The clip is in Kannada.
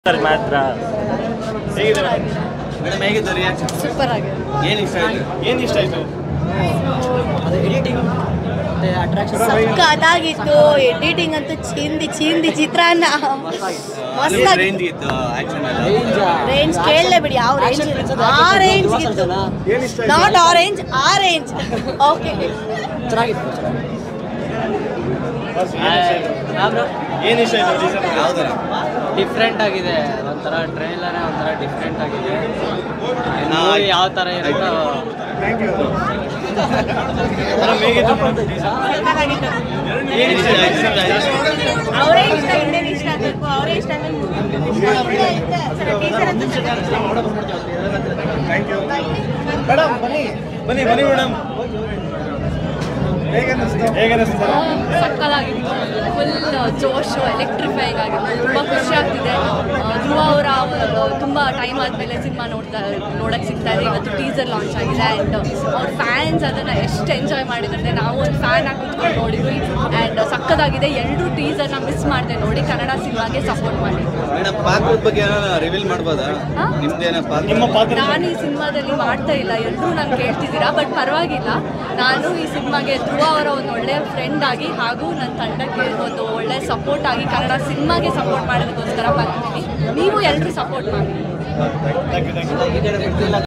ಮಾತ್ರ ಹೇಗಿದೆ ಮೇಡಮ್ ಹೇಗಿತ್ತು ರಿಯಾಕ್ಷನ್ ಸೂಪರ್ ಆಗಿದೆ ಏನು ಇಷ್ಟ ಆಯ್ತು ಏನು ಇಷ್ಟ ಆಯ್ತು ಸಖತ್ತಾಗಿತ್ತು ಎಡಿಟಿಂಗ್ ಅಂತೂ ಚಿಂದಿ ಚಿಂದಿ ಚಿತ್ರಾನ್ನ ಮಸ್ತಾಗಿ ರೇಂಜ್ ಇತ್ತು ಆಕ್ಷನ್ ಎಲ್ಲ ರೇಂಜ್ ಕೇಳಲೇ ಬಿಡಿ ಯಾವ ರೇಂಜ್ ಆ ರೇಂಜ್ ಇತ್ತು ನಾಟ್ ಆರೆಂಜ್ ಆ ರೇಂಜ್ ಓಕೆ ಏನು ಇಷ್ಟ ಆಯ್ತು ಟೀಸರ್ ಯಾವ್ದಾರ ಡಿಫ್ರೆಂಟ್ ಆಗಿದೆ ಒಂಥರ ಟ್ರೈಲರೇ ಒಂಥರ ಡಿಫ್ರೆಂಟ್ ಆಗಿದೆ ನಾ- ಮೂವಿ ಯಾವ ಥರ ಇರುತ್ತೋ ಮೇಡಮ್ ಹೇಗಿತ್ತು ಏನು ಇಷ್ಟ ಆಯ್ತು ಇಷ್ಟ ಆಯ್ತು ಅವರೇ ಇಷ್ಟ ಇಂಡಿಯನ್ ಇಷ್ಟ ಆಗಬೇಕು ಅವರೇ ಇಷ್ಟ ಮೇಡಮ್ ಬನ್ನಿ ಬನ್ನಿ ಬನ್ನಿ ಮೇಡಮ್ ಹೇಗೆ ಅನ್ನಿಸ್ತು ಹೇಗೆ ಅನ್ನಿಸ್ತು ಸಕ್ಕತ್ತಾಗಿತ್ತು ಫುಲ್ ಜೋಶು ಎಲೆಕ್ಟ್ರಿಫೈಯಿಂಗ್ ಆಗಿತ್ತು ತುಂಬ ಖುಷಿ ಆಗ್ತಿದೆ ಆ, ಧ್ರುವ ಅವರ ತುಂಬ ಟೈಮ್ ಆದಮೇಲೆ ಸಿನಿಮಾ ನೋಡ್ತಾ ನೋಡೋಕ್ಕೆ ಸಿಗ್ತಾ ಇದೆ ಇವತ್ತು ಟೀಸರ್ ಲಾಂಚ್ ಆಗಿದೆ ಆ್ಯಂಡ್ ಅವ್ರ ಫ್ಯಾನ್ಸ್ ಅದನ್ನು ಎಷ್ಟು ಎಂಜಾಯ್ ಮಾಡಿದ್ರೆ ನಾವು ಒಂದು ಫ್ಯಾನ್ ಆಗಿ ಕುತ್ಕೊಂಡು ನೋಡಿದ್ವಿ ಆ್ಯಂಡ್ ಸಕ್ಕತ್ತಾಗಿದೆ ಎರಡು ಟೀಸರ್ನ ಮಿಸ್ ಮಾಡಿದೆ ನೋಡಿ ಕನ್ನಡ ಸಿನಿಮಾಗೆ ಸಪೋರ್ಟ್ ಮಾಡಿ ಮೇಡಮ್ ಪಾತ್ರದ ಬಗ್ಗೆ ಏನಾರ ರಿವೀಲ್ ಮಾಡ್ಬೋದಾ ಹಾ? ನಿಮ್ದೇನ ಪಾತ್ರ ನಿಮ್ಮ ಪಾತ್ರ ನಾನು ಈ ಸಿನಿಮಾದಲ್ಲಿ ಮಾಡ್ತಾ ಇಲ್ಲ ಎಲ್ಲರೂ ನಾನು ಕೇಳ್ತಿದ್ದೀರಾ ಬಟ್ ಪರವಾಗಿಲ್ಲ ನಾನು ಈ ಸಿನಿಮಾಗೆ ಧ್ರುವ ಅವರ ಒಂದು ಒಳ್ಳೆಯ ಫ್ರೆಂಡ್ ಆಗಿ ಹಾಗೂ ನನ್ನ ತಂಡಕ್ಕೆ ಒಂದು ಒಳ್ಳೆಯ ಸಪೋರ್ಟ್ ಆಗಿ ಕನ್ನಡ ಸಿನಿಮಾಗೆ ಸಪೋರ್ಟ್ ಮಾಡೋದಕ್ಕೋಸ್ಕರ ಬಂದಿದ್ದೀನಿ ನೀವು ಎಲ್ಲರೂ ಸಪೋರ್ಟ್ ಮಾಡಿ ಥ್ಯಾಂಕ್ ಯು ಥ್ಯಾಂಕ್ ಯು